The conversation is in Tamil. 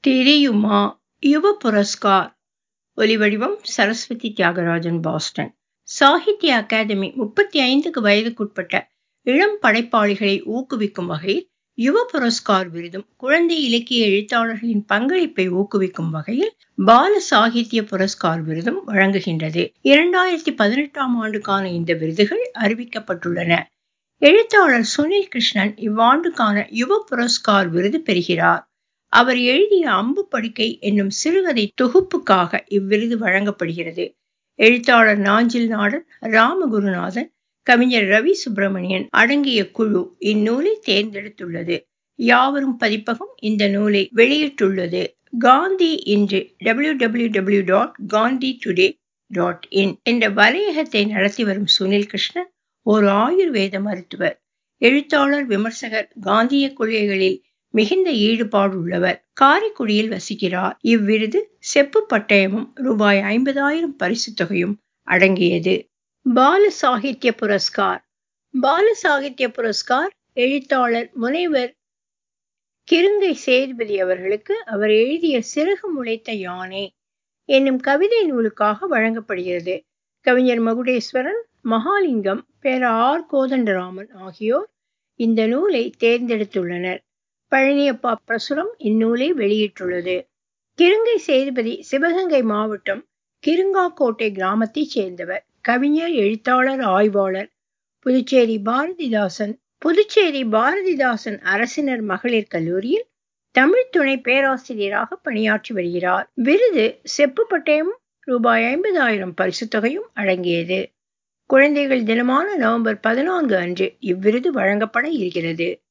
தெரியுமா யுவ புரஸ்கார் ஒலிவடிவம் சரஸ்வதி தியாகராஜன் பாஸ்டன் சாகித்ய அகாதமி முப்பத்தி ஐந்துக்கு வயதுக்குட்பட்ட இளம் படைப்பாளிகளை ஊக்குவிக்கும் வகையில் யுவ புரஸ்கார் விருதும் குழந்தை இலக்கிய எழுத்தாளர்களின் பங்களிப்பை ஊக்குவிக்கும் வகையில் பால சாகித்ய புரஸ்கார் விருதும் வழங்குகின்றது இரண்டாயிரத்தி பதினெட்டாம் ஆண்டுக்கான இந்த விருதுகள் அறிவிக்கப்பட்டுள்ளன எழுத்தாளர் சுனில் கிருஷ்ணன் இவ்வாண்டுக்கான யுவ புரஸ்கார் விருது பெறுகிறார் அவர் எழுதிய அம்பு படுக்கை என்னும் சிறுகதை தொகுப்புக்காக இவ்விருது வழங்கப்படுகிறது எழுத்தாளர் நாஞ்சில் நாடன் ராமகுருநாதன் கவிஞர் ரவி சுப்பிரமணியன் அடங்கிய குழு இந்நூலை தேர்ந்தெடுத்துள்ளது யாவரும் பதிப்பகம் இந்த நூலை வெளியிட்டுள்ளது காந்தி இன்று W W W dot Gandhi today dot in என்ற வலையகத்தை நடத்தி வரும் சுனில் கிருஷ்ணன் ஒரு ஆயுர்வேத மருத்துவர் எழுத்தாளர் விமர்சகர் காந்திய கொள்கைகளில் மிகுந்த ஈடுபாடு உள்ளவர் காரைக்குடியில் வசிக்கிறார் இவ்விருது செப்பு பட்டயமும் ரூபாய் ஐம்பதாயிரம் பரிசு தொகையும் அடங்கியது பால சாகித்ய புரஸ்கார் பால சாகித்ய புரஸ்கார் எழுத்தாளர் முனைவர் கிருங்கை சேதுபதி அவர்களுக்கு அவர் எழுதிய சிறகு முளைத்த யானை என்னும் கவிதை நூலுக்காக வழங்கப்படுகிறது கவிஞர் மகுடேஸ்வரன் மகாலிங்கம் பேர ஆர் கோதண்டராமன் ஆகியோர் இந்த நூலை தேர்ந்தெடுத்துள்ளனர் பழனியப்பா பிரசுரம் இந்நூலை வெளியிட்டுள்ளது கிருங்கை சேதுபதி சிவகங்கை மாவட்டம் கிருங்காக்கோட்டை கிராமத்தைச் சேர்ந்தவர் கவிஞர் எழுத்தாளர் ஆய்வாளர் புதுச்சேரி பாரதிதாசன் புதுச்சேரி பாரதிதாசன் அரசினர் மகளிர் கல்லூரியில் தமிழ் துணை பேராசிரியராக பணியாற்றி வருகிறார் விருது செப்பு பட்டயமும் ரூபாய் ஐம்பதாயிரம் பரிசு தொகையும் அடங்கியது குழந்தைகள் தினமான நவம்பர் பதினான்கு அன்று இவ்விருது வழங்கப்பட இருக்கிறது